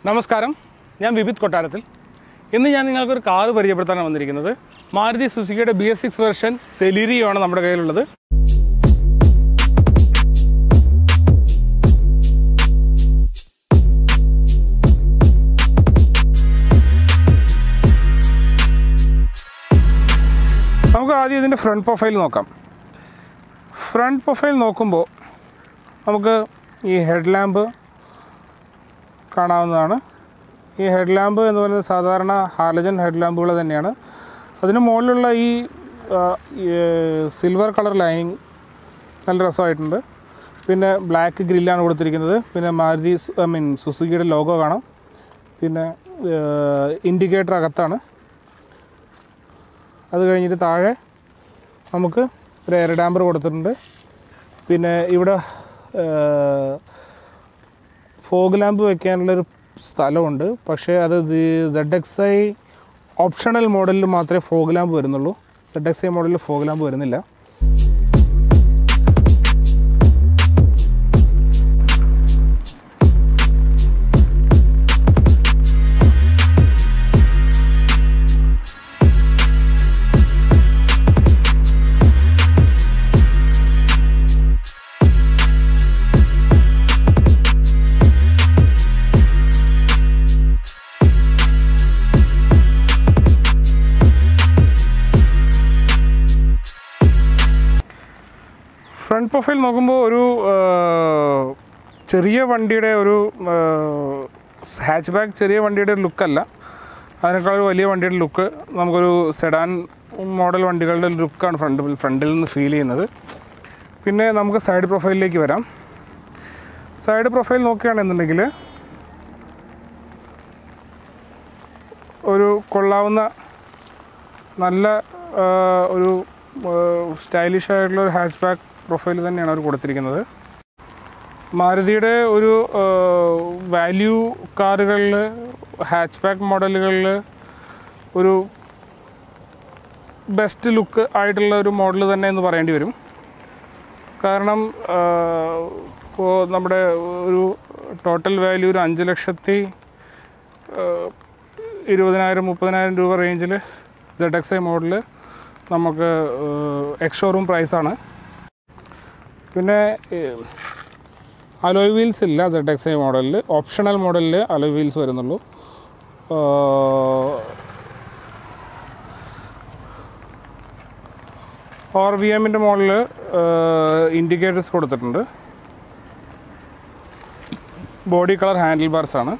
നമസ്കാരം ഞാൻ വിപിത് കൊട്ടാരത്തിൽ ഇന്ന് ഞാൻ നിങ്ങൾക്കൊരു കാറ് പരിചയപ്പെടുത്താനാണ് വന്നിരിക്കുന്നത് മാരുതി സുസുക്കിയുടെ B S six version Celerio ആണ് നമ്മുടെ കയ്യിലുള്ളത് നമുക്ക് ആദ്യം ഇതിൻ്റെ ഫ്രണ്ട് പ്രൊഫൈൽ നോക്കാം ഫ്രണ്ട് പ്രൊഫൈൽ നോക്കുമ്പോൾ നമുക്ക് ഈ ഹെഡ് ലാമ്പ് കാണാവുന്നതാണ് ഈ ഹെഡ് ലാമ്പ് എന്ന് പറയുന്നത് സാധാരണ ഹാലജൻ ഹെഡ് ലാമ്പുകൾ തന്നെയാണ് അതിന് മുകളിലുള്ള ഈ ആ, ഈ, സിൽവർ കളർ ലൈനിങ് നല്ല രസമായിട്ടുണ്ട് പിന്നെ ബ്ലാക്ക് ഗ്രില്ലാണ് കൊടുത്തിരിക്കുന്നത് പിന്നെ മാരുതി ഐ മീൻ സുസുക്കിയുടെ ലോഗോ കാണാം പിന്നെ ഇൻഡിക്കേറ്റർ അകത്താണ് അത് കഴിഞ്ഞിട്ട് താഴെ നമുക്ക് ഒരു എയർ ഡാമ്പർ കൊടുത്തിട്ടുണ്ട് പിന്നെ ഇവിടെ ഫോഗ് ലാമ്പ് വെക്കാനുള്ളൊരു സ്ഥലമുണ്ട് പക്ഷേ അത് സെഡ് എക്സ് ഐ ഓപ്ഷണൽ മോഡലിൽ മാത്രമേ ഫോഗ് ലാമ്പ് വരുന്നുള്ളൂ സെഡ് എക്സ് ഐ മോഡലിൽ ഫോഗ് ലാമ്പ് വരുന്നില്ല ഫ്രണ്ട് പ്രൊഫൈൽ നോക്കുമ്പോൾ ഒരു ആ, ചെറിയ വണ്ടിയുടെ ഒരു ഹാച്ച് ബാക്ക് ചെറിയ വണ്ടിയുടെ ഒരു ലുക്കല്ല അതിനേക്കാൾ ഒരു വലിയ വണ്ടിയുടെ ലുക്ക് നമുക്കൊരു സെഡാൻ മോഡൽ വണ്ടികളുടെ ലുക്കാണ് ഫ്രണ്ട് ഫ്രണ്ടിൽ നിന്ന് ഫീൽ ചെയ്യുന്നത് പിന്നെ നമുക്ക് സൈഡ് പ്രൊഫൈലിലേക്ക് വരാം സൈഡ് പ്രൊഫൈൽ നോക്കുകയാണെന്നുണ്ടെങ്കിൽ ഒരു കൊള്ളാവുന്ന നല്ല ആ, ഒരു സ്റ്റൈലിഷ് ആയിട്ടുള്ള ഒരു ഹാച്ച് ബാക്ക് പ്രൊഫൈൽ തന്നെയാണ് അവർ കൊടുത്തിരിക്കുന്നത് മാരുതിയുടെ ഒരു വാല്യൂ കാറുകളിൽ ഹാച്ച് ബാക്ക് മോഡലുകളിൽ ഒരു ബെസ്റ്റ് ലുക്ക് ആയിട്ടുള്ള ഒരു മോഡൽ തന്നെ എന്ന് പറയേണ്ടി വരും കാരണം ഇപ്പോൾ നമ്മുടെ ഒരു ടോട്ടൽ വാല്യൂ ഒരു അഞ്ച് ലക്ഷത്തി ഇരുപതിനായിരം മുപ്പതിനായിരം രൂപ റേഞ്ചിൽ സെഡ് എക്സ് ഐ മോഡൽ നമുക്ക് എക്സ് ഷോറൂം പ്രൈസാണ് പിന്നെ അലോയ് വീൽസ് ഇല്ല സെഡ് എക്സ് ഐ മോഡലിൽ ഓപ്ഷണൽ മോഡലിൽ അലോയ് വീൽസ് വരുന്നുള്ളൂ ഓർ വി എമ്മിൻ്റെ മോഡലിൽ ഇൻഡിക്കേറ്റേഴ്സ് കൊടുത്തിട്ടുണ്ട് ബോഡി കളർ ഹാൻഡിൽ ബാർസ് ആണ്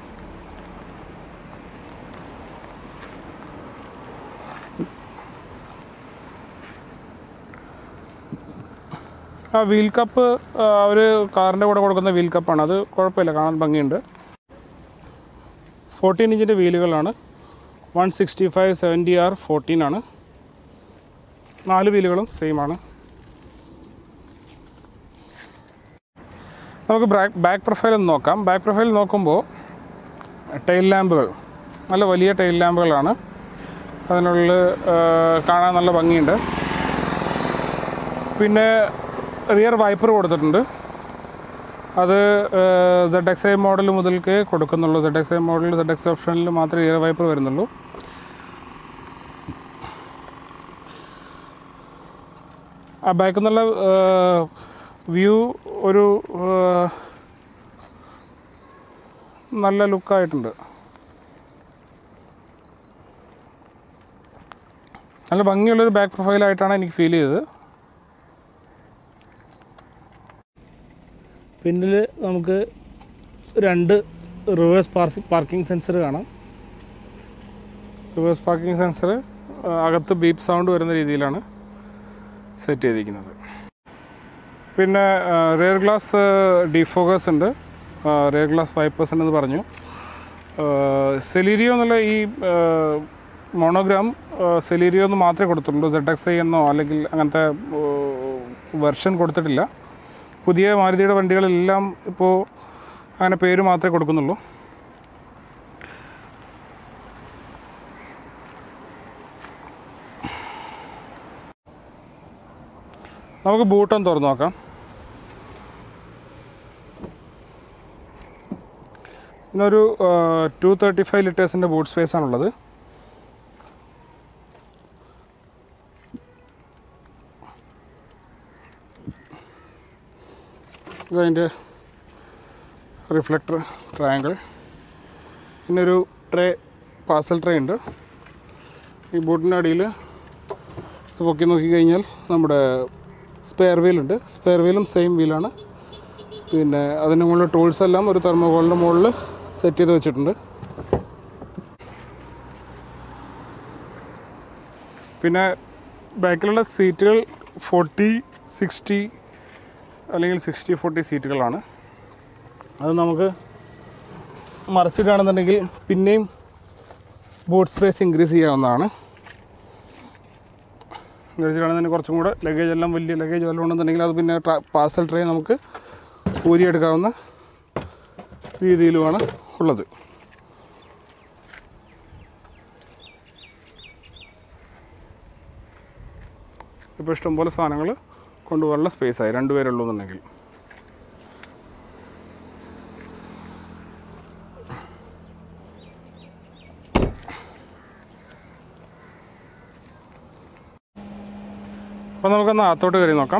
ആ വീൽ കപ്പ് അവർ കാറിൻ്റെ കൂടെ കൊടുക്കുന്ന വീൽ കപ്പാണ് അത് കുഴപ്പമില്ല കാണാൻ ഭംഗിയുണ്ട് ഫോർട്ടീൻ ഇഞ്ചിൻ്റെ വീലുകളാണ് one sixty five seventy R fourteen ആണ് നാല് വീലുകളും സെയിം ആണ് നമുക്ക് ബാക്ക് ബാക്ക് പ്രൊഫൈൽ ഒന്ന് നോക്കാം ബാക്ക് പ്രൊഫൈൽ നോക്കുമ്പോൾ ടൈൽ ലാമ്പുകൾ നല്ല വലിയ ടൈൽ ലാമ്പുകളാണ് അതിനുള്ളിൽ ആ, കാണാൻ നല്ല ഭംഗിയുണ്ട് പിന്നെ റിയർ വൈപ്പർ കൊടുത്തിട്ടുണ്ട് അത് സെഡ് എക്സ് ഐ മോഡൽ മുതൽക്ക് കൊടുക്കുന്നുള്ളൂ Z X I model Z X ഓപ്ഷനിൽ മാത്രമേ റിയർ വൈപ്പർ വരുന്നുള്ളൂ ആ ബാക്കിൽ നിന്നുള്ള വ്യൂ ഒരു ആ, നല്ല ലുക്കായിട്ടുണ്ട് നല്ല ഭംഗിയുള്ളൊരു ബാക്ക് പ്രൊഫൈലായിട്ടാണ് എനിക്ക് ഫീൽ ചെയ്തത് പിന്നിൽ നമുക്ക് രണ്ട് റിവേഴ്സ് പാർക്കിംഗ് സെൻസർ കാണാം റിവേഴ്സ് പാർക്കിംഗ് സെൻസർ അകത്ത് ബീപ്പ് സൗണ്ട് വരുന്ന രീതിയിലാണ് സെറ്റ് ചെയ്തിരിക്കുന്നത് പിന്നെ റിയർ ഗ്ലാസ് ഡിഫോക്കസ് ഉണ്ട് റിയർ ഗ്ലാസ് വൈപ്പേഴ്സ് ഉണ്ടെന്ന് പറഞ്ഞു സെലീരിയോ എന്നുള്ള ഈ മോണോഗ്രാം സെലീരിയോ എന്ന് മാത്രമേ കൊടുത്തിട്ടുള്ളൂ സെഡ് എക്സ് ഐ എന്നോ അല്ലെങ്കിൽ അങ്ങനത്തെ വെർഷൻ കൊടുത്തിട്ടില്ല പുതിയ മാരുതിയുടെ വണ്ടികളെല്ലാം ഇപ്പോൾ അങ്ങനെ പേര് മാത്രമേ കൊടുക്കുന്നുള്ളൂ നമുക്ക് ബൂട്ടൊന്ന് തുറന്നു നോക്കാം ഇതിനൊരു ടു തേർട്ടി ഫൈവ് ലിറ്റേഴ്സിൻ്റെ ബൂട്ട് സ്പേസ് ആണുള്ളത് ഇതതിൻ്റെ റിഫ്ലക്ടർ ട്രയാങ്കിൾ പിന്നെ ഒരു ട്രേ പാർസൽ ട്രേ ഉണ്ട് ഈ ബോട്ടിൻ്റെ അടിയിൽ ഇത് പൊക്കി നോക്കി കഴിഞ്ഞാൽ നമ്മുടെ സ്പെയർ വീലുണ്ട് സ്പെയർ വീലും സെയിം വീലാണ് പിന്നെ അതിൻ്റെ മുകളിൽ ടൂൾസ് എല്ലാം ഒരു തെർമോകോളിൻ്റെ മുകളിൽ സെറ്റ് ചെയ്ത് വെച്ചിട്ടുണ്ട് പിന്നെ ബാക്കിലുള്ള സീറ്റുകൾ ഫോർട്ടി സിക്സ്റ്റി അല്ലെങ്കിൽ സിക്സ്റ്റി ഫോർട്ടി സീറ്റുകളാണ് അത് നമുക്ക് മറിച്ചിട്ടാണെന്നുണ്ടെങ്കിൽ പിന്നെയും ബോട്ട് സ്പേസ് ഇൻക്രീസ് ചെയ്യാവുന്നതാണ് ഇൻക്രീസ് കുറച്ചും കൂടെ ലഗേജ് എല്ലാം വലിയ ലഗേജ് വല്ലതും ഉണ്ടെന്നുണ്ടെങ്കിൽ അത് പിന്നെ പാർസൽ ട്രേ നമുക്ക് ഊരിയെടുക്കാവുന്ന രീതിയിലുമാണ് ഉള്ളത് ഇപ്പോൾ ഇഷ്ടംപോലെ സാധനങ്ങൾ കൊണ്ടുപോകാനുള്ള സ്പേസ് ആയി രണ്ടുപേരുള്ളൂ എന്നുണ്ടെങ്കിൽ അപ്പോൾ നമുക്കൊന്ന് അകത്തോട്ട് കയറി നോക്കാം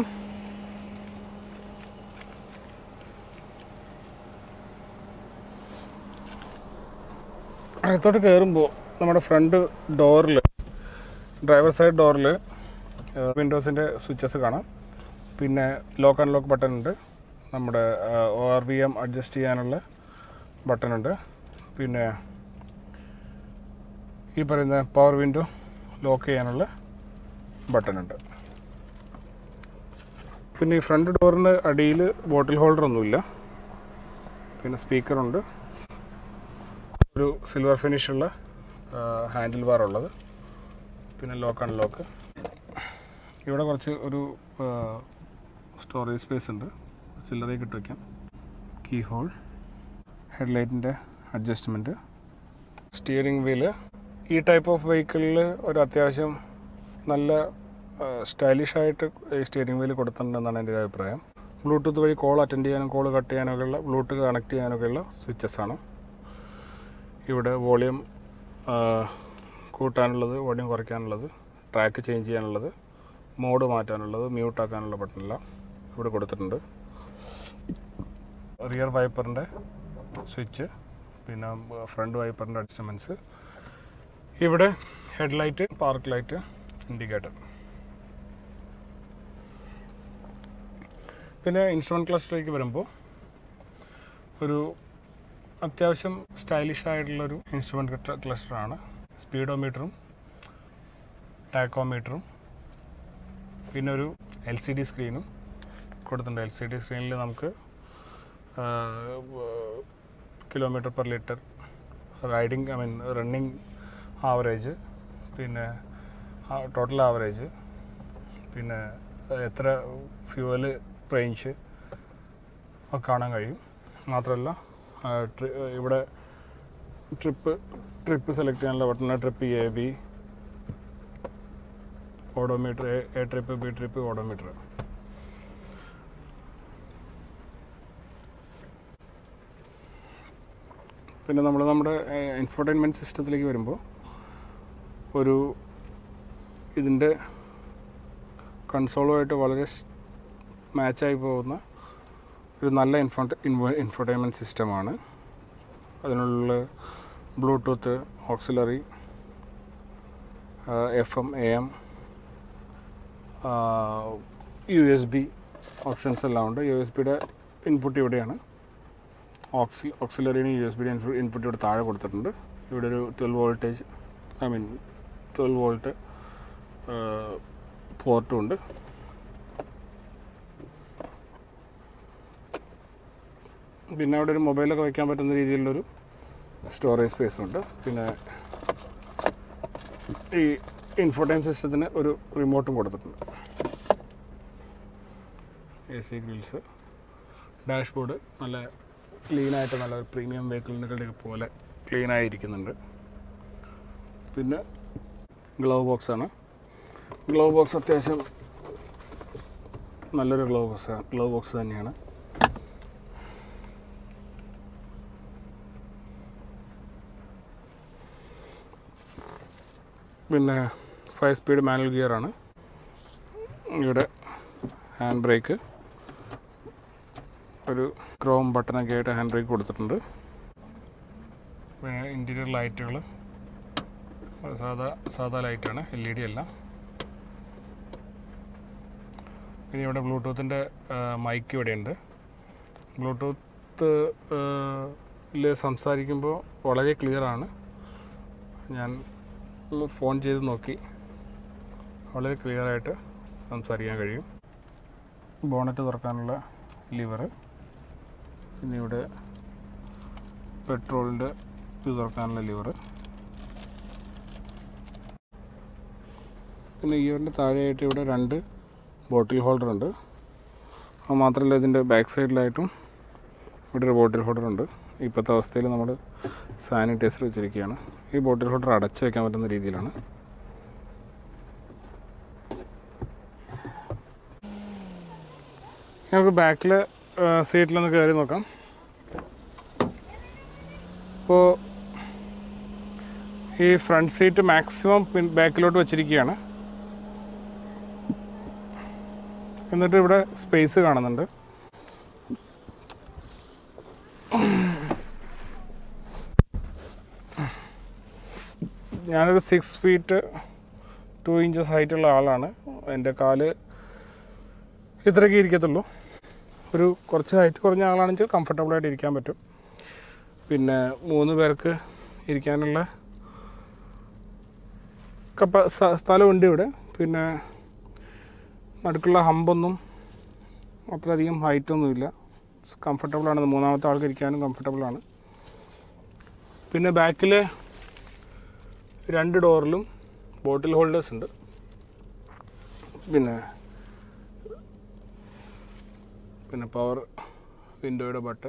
അകത്തോട്ട് കയറുമ്പോൾ നമ്മുടെ ഫ്രണ്ട് ഡോറിൽ ഡ്രൈവർ സൈഡ് ഡോറിൽ വിൻഡോസിൻ്റെ സ്വിച്ചസ് കാണാം പിന്നെ ലോക്ക് അൺലോക്ക് ബട്ടൺ ഉണ്ട് നമ്മുടെ O R V M adjust ചെയ്യാനുള്ള ബട്ടൺ ഉണ്ട് പിന്നെ ഈ പറയുന്ന പവർ വിൻഡോ ലോക്ക് ചെയ്യാനുള്ള ബട്ടൺ ഉണ്ട് പിന്നെ ഈ ഫ്രണ്ട് ഡോറിന് അടിയിൽ ബോട്ടിൽ ഹോൾഡർ ഒന്നുമില്ല പിന്നെ സ്പീക്കറുണ്ട് ഒരു സിൽവർ ഫിനിഷുള്ള ഹാൻഡിൽ ബാർ ഉള്ളത് പിന്നെ ലോക്ക് അൺലോക്ക് ഇവിടെ കുറച്ച് ഒരു സ്റ്റോറേജ് സ്പേസ് ഉണ്ട് ചില്ലറയൊക്കെ ഇട്ട് വയ്ക്കാം കീ ഹോൾ ഹെഡ്ലൈറ്റിൻ്റെ അഡ്ജസ്റ്റ്മെൻറ്റ് സ്റ്റിയറിംഗ് വീല് ഈ ടൈപ്പ് ഓഫ് വെഹിക്കിളിൽ ഒരു അത്യാവശ്യം നല്ല സ്റ്റൈലിഷ് ആയിട്ട് ഈ സ്റ്റിയറിംഗ് വീല് കൊടുത്തിട്ടുണ്ടെന്നാണ് എൻ്റെ ഒരു അഭിപ്രായം ബ്ലൂടൂത്ത് വഴി കോൾ അറ്റൻഡ് ചെയ്യാനും കോൾ കട്ട് ചെയ്യാനൊക്കെയുള്ള ബ്ലൂടൂത്ത് കണക്ട് ചെയ്യാനൊക്കെയുള്ള സ്വിച്ചസ് ആണ് ഇവിടെ വോളിയം കൂട്ടാനുള്ളത് വോളിയം കുറയ്ക്കാനുള്ളത് ട്രാക്ക് ചേഞ്ച് ചെയ്യാനുള്ളത് മോഡ് മാറ്റാനുള്ളത് മ്യൂട്ട് ആക്കാനുള്ള ബട്ടണെല്ലാം ഇവിടെ കൊടുത്തിട്ടുണ്ട് റിയർ വൈപ്പറിൻ്റെ സ്വിച്ച് പിന്നെ ഫ്രണ്ട് വൈപ്പറിൻ്റെ അഡ്ജസ്റ്റ്മെൻറ്റ്സ് ഇവിടെ ഹെഡ്ലൈറ്റ് പാർക്ക് ലൈറ്റ് ഇൻഡിക്കേറ്റർ പിന്നെ ഇൻസ്ട്രുമെൻറ്റ് ക്ലസ്റ്ററിലേക്ക് വരുമ്പോൾ ഒരു അത്യാവശ്യം സ്റ്റൈലിഷ് ആയിട്ടുള്ളൊരു ഇൻസ്ട്രുമെൻറ്റ് ക്ലസ്റ്ററാണ് സ്പീഡോമീറ്ററും ടാക്കോമീറ്ററും പിന്നെ ഒരു എൽ സി ഡി സ്ക്രീനും കൊടുത്തിട്ടുണ്ട് എൽ സി ഡി സ്ക്രീനിൽ നമുക്ക് kilometre per litre riding I mean running average പിന്നെ ടോട്ടൽ ആവറേജ് പിന്നെ എത്ര ഫ്യൂവൽ റേഞ്ച് ഒക്കെ കാണാൻ കഴിയും മാത്രമല്ല ഇവിടെ ട്രിപ്പ് ട്രിപ്പ് സെലക്ട് ചെയ്യാനുള്ള button trip A B odometer A trip B trip odometer പിന്നെ നമ്മൾ നമ്മുടെ ഇൻഫർടൈൻമെൻറ്റ് സിസ്റ്റത്തിലേക്ക് വരുമ്പോൾ ഒരു ഇതിൻ്റെ കൺസോളുമായിട്ട് വളരെ മാച്ചായി പോകുന്ന ഒരു നല്ല ഇൻഫോർട്ട ഇൻഫർടൈൻമെൻറ്റ് സിസ്റ്റമാണ് അതിനുള്ള Bluetooth auxiliary F M A M U S B options എല്ലാം ഉണ്ട് യു എസ് ബിയുടെ ഇൻപുട്ട് ഇവിടെയാണ് ഓക്സി ഓക്സിലറിന് യു എസ് ബിയുടെ ഇൻപുട്ട് ഇവിടെ താഴെ കൊടുത്തിട്ടുണ്ട് ഇവിടെ ഒരു twelve voltage I mean twelve volt പോർട്ടും ഉണ്ട് പിന്നെ അവിടെ ഒരു മൊബൈലൊക്കെ വയ്ക്കാൻ പറ്റുന്ന രീതിയിലുള്ളൊരു സ്റ്റോറേജ് സ്പേസും ഉണ്ട് പിന്നെ ഈ ഇൻഫോടൈം സിസ്റ്റത്തിന് ഒരു റിമോട്ടും കൊടുത്തിട്ടുണ്ട് എ സി ഗ്രിൽസ് ഡാഷ്ബോർഡ് നല്ല ക്ലീനായിട്ട് നല്ല ഒരു പ്രീമിയം വെഹിക്കിളിനുകളുടെ പോലെ ക്ലീനായിരിക്കുന്നുണ്ട് പിന്നെ ഗ്ലൗ ബോക്സാണ് ഗ്ലൗ ബോക്സ് അത്യാവശ്യം നല്ലൊരു ഗ്ലൗ ബോക്സ് ഗ്ലൗ ബോക്സ് തന്നെയാണ് പിന്നെ ഫൈവ് സ്പീഡ് മാനുവൽ ഗിയറാണ് ഇവിടെ ഹാൻഡ് ബ്രേക്ക് ഒരു ക്രോം ബട്ടണൊക്കെ ആയിട്ട് ഹാൻഡ് ബ്രേക്ക് കൊടുത്തിട്ടുണ്ട് പിന്നെ ഇൻറ്റീരിയർ ലൈറ്റുകൾ സാധാ സാധാ ലൈറ്റാണ് എൽ ഇ ഡി അല്ല പിന്നെ ഇവിടെ ബ്ലൂടൂത്തിൻ്റെ മൈക്ക് ഇവിടെയുണ്ട് ബ്ലൂടൂത്ത് ല് സംസാരിക്കുമ്പോൾ വളരെ ക്ലിയർ ആണ് ഞാൻ ഒന്ന് ഫോൺ ചെയ്ത് നോക്കി വളരെ ക്ലിയർ ആയിട്ട് സംസാരിക്കാൻ കഴിയും ബോണറ്റ് തുറക്കാനുള്ള ലിവർ പിന്നെ ഇവിടെ പെട്രോളിൻ്റെ ഇത് തുറക്കാനുള്ള ലിവർ പിന്നെ ഗിയറിൻ്റെ താഴെയായിട്ട് ഇവിടെ രണ്ട് ബോട്ടിൽ ഹോൾഡർ ഉണ്ട് അത് മാത്രമല്ല ഇതിൻ്റെ ബാക്ക് സൈഡിലായിട്ടും ഇവിടെ ഒരു ബോട്ടിൽ ഹോൾഡർ ഉണ്ട് ഇപ്പോഴത്തെ അവസ്ഥയിൽ നമ്മൾ സാനിറ്റൈസർ വെച്ചിരിക്കുകയാണ് ഈ ബോട്ടിൽ ഹോൾഡർ അടച്ചു വയ്ക്കാൻ പറ്റുന്ന രീതിയിലാണ് നമുക്ക് ബാക്കിൽ സീറ്റിലൊന്ന് കയറി നോക്കാം ഇപ്പോൾ ഈ ഫ്രണ്ട് സീറ്റ് മാക്സിമം പിൻ ബാക്കിലോട്ട് വെച്ചിരിക്കുകയാണ് എന്നിട്ട് ഇവിടെ സ്പേസ് കാണുന്നുണ്ട് ഞാനൊരു സിക്സ് ഫീറ്റ് ടു ഇഞ്ചസ് ഹൈറ്റുള്ള ആളാണ് എൻ്റെ കാല് ഇത്രയൊക്കെ ഇരിക്കത്തുള്ളൂ ഒരു കുറച്ച് ഹൈറ്റ് കുറഞ്ഞ ആളാണെങ്കിൽ കംഫർട്ടബിളായിട്ട് ഇരിക്കാൻ പറ്റും പിന്നെ മൂന്ന് പേർക്ക് ഇരിക്കാനുള്ള കപ്പ സ്ഥ- സ്ഥലമുണ്ട് ഇവിടെ പിന്നെ നടുക്കുള്ള ഹമ്പൊന്നും അത്രയധികം ഹൈറ്റൊന്നുമില്ല കംഫർട്ടബിളാണ് മൂന്നാമത്തെ ആൾക്ക് ഇരിക്കാനും കംഫർട്ടബിളാണ് പിന്നെ ബാക്കിൽ രണ്ട് ഡോറിലും ബോട്ടിൽ ഹോൾഡേഴ്സ് ഉണ്ട് പിന്നെ പിന്നെ പവർ വിൻഡോയുടെ ബട്ടൺ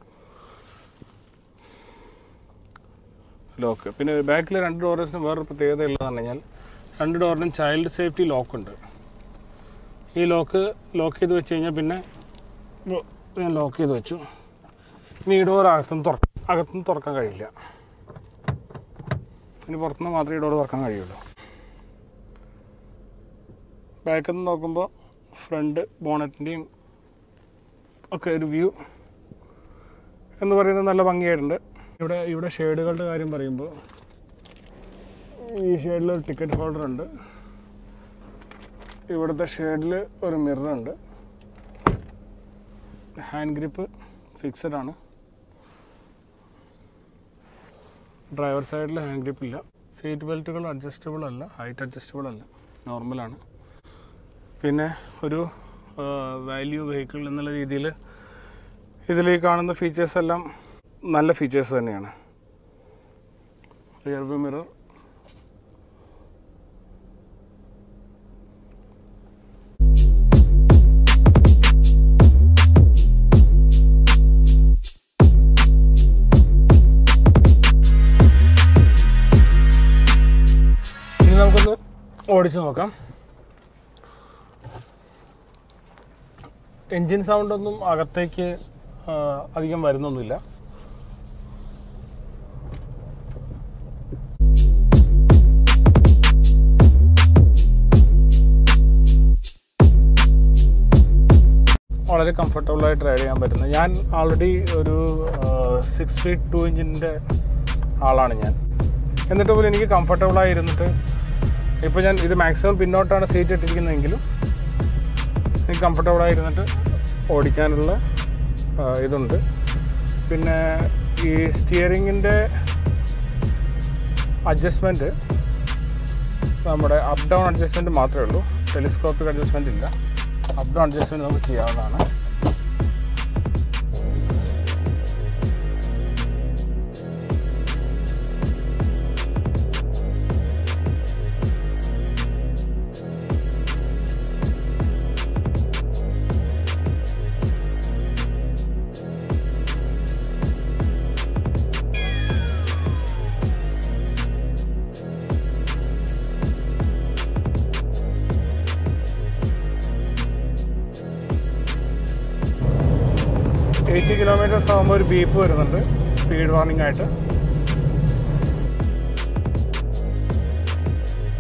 ലോക്ക് പിന്നെ ബാക്കിലെ രണ്ട് ഡോറേഴ്സിന് വേറൊരു പ്രത്യേകത ഉള്ളതെന്ന് കഴിഞ്ഞാൽ രണ്ട് ഡോറിനും ചൈൽഡ് സേഫ്റ്റി ലോക്കുണ്ട് ഈ ലോക്ക് ലോക്ക് ചെയ്ത് വെച്ച് കഴിഞ്ഞാൽ പിന്നെ ഇപ്പൊ ഞാൻ ലോക്ക് ചെയ്ത് വെച്ചു ഇനി ഈ ഡോർ അകത്തുനിന്ന് തുറ അകത്തുനിന്ന് തുറക്കാൻ കഴിയില്ല ഇനി പുറത്തുനിന്ന് മാത്രമേ ഈ ഡോർ തുറക്കാൻ കഴിയുള്ളൂ ബാക്കിൽ നിന്ന് നോക്കുമ്പോൾ ഫ്രണ്ട് ബോണറ്റിൻ്റെയും ഒക്കെ ഒരു വ്യൂ എന്ന് പറയുന്നത് നല്ല ഭംഗിയായിട്ടുണ്ട് ഇവിടെ ഇവിടെ ഷെയ്ഡുകളുടെ കാര്യം പറയുമ്പോൾ ഈ ഷെയ്ഡിൽ ഒരു ടിക്കറ്റ് ഹോൾഡർ ഉണ്ട് ഇവിടുത്തെ ഷെയ്ഡിൽ ഒരു മിറർ ഉണ്ട് ഹാൻഡ് ഗ്രിപ്പ് ഫിക്സഡ് ആണ് ഡ്രൈവർ സൈഡിൽ ഹാൻഡ് ഗ്രിപ്പ് ഇല്ല സീറ്റ് ബെൽറ്റുകൾ അഡ്ജസ്റ്റബിൾ അല്ല ഹൈറ്റ് അഡ്ജസ്റ്റബിൾ അല്ല നോർമലാണ് പിന്നെ ഒരു വാല്യൂ വെഹിക്കിൾ എന്നുള്ള രീതിയിൽ ഇതിൽ ഈ കാണുന്ന ഫീച്ചേഴ്സ് എല്ലാം നല്ല ഫീച്ചേഴ്സ് തന്നെയാണ് റിയർ വ്യൂ മിറർ ഇനി നമുക്കൊന്ന് ഓടിച്ചു നോക്കാം എൻജിൻ സൗണ്ടൊന്നും അകത്തേക്ക് ആ, അധികം വരുന്നൊന്നുമില്ല വളരെ കംഫർട്ടബിളായിട്ട് റൈഡ് ചെയ്യാൻ പറ്റുന്നത് ഞാൻ ആൾറെഡി ഒരു സിക്സ് ഫീറ്റ് ടു ഇഞ്ചിൻ്റെ ആളാണ് ഞാൻ എന്നിട്ട് പോലും എനിക്ക് കംഫർട്ടബിളായി ഇരുന്നിട്ട് ഇപ്പോൾ ഞാൻ ഇത് മാക്സിമം പിന്നോട്ടാണ് സീറ്റ് ഇട്ടിരിക്കുന്നതെങ്കിലും എനിക്ക് കംഫർട്ടബിളായി ഇരുന്നിട്ട് ഓടിക്കാനുള്ള ആ, ഇതുണ്ട് പിന്നെ ഈ സ്റ്റിയറിങ്ങിൻ്റെ അഡ്ജസ്റ്റ്മെൻറ്റ് നമ്മുടെ അപ്പ് ഡൗൺ അഡ്ജസ്റ്റ്മെൻറ്റ് മാത്രമേ ഉള്ളൂ ടെലിസ്കോപ്പിക് അഡ്ജസ്റ്റ്മെൻറ്റ് ഇല്ല അപ്പ് ഡൗൺ അഡ്ജസ്റ്റ്മെൻറ്റ് നമുക്ക് ചെയ്യാവുന്നതാണ് എയ്റ്റി കിലോമീറ്റേഴ്സ് ആകുമ്പോൾ ഒരു ബീപ്പ് വരുന്നുണ്ട് സ്പീഡ് വാർണിംഗ് ആയിട്ട്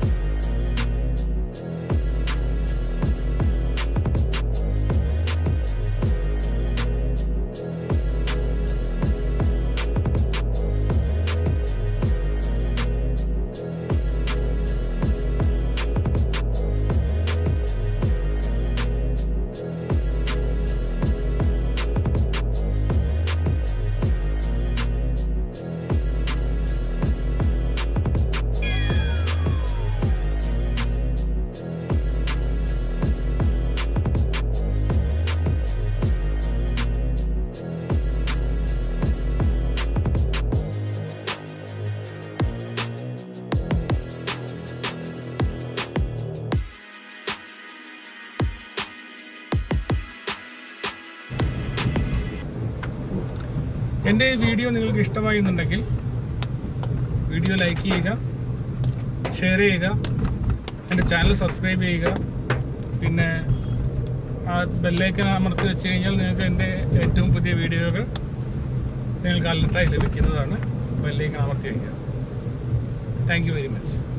എൻ്റെ ഈ വീഡിയോ നിങ്ങൾക്ക് ഇഷ്ടമായി എന്നുണ്ടെങ്കിൽ വീഡിയോ ലൈക്ക് ചെയ്യുക ഷെയർ ചെയ്യുക എൻ്റെ ചാനൽ സബ്സ്ക്രൈബ് ചെയ്യുക പിന്നെ ആ ബെല്ലൈക്കൻ അമർത്തി വെച്ച് കഴിഞ്ഞാൽ നിങ്ങൾക്ക് എൻ്റെ ഏറ്റവും പുതിയ വീഡിയോകൾ നിങ്ങൾക്ക് അലർട്ടായി ലഭിക്കുന്നതാണ് ബെല്ലൈക്കൻ അമർത്തി വയ്ക്കുക താങ്ക് യു വെരി മച്ച്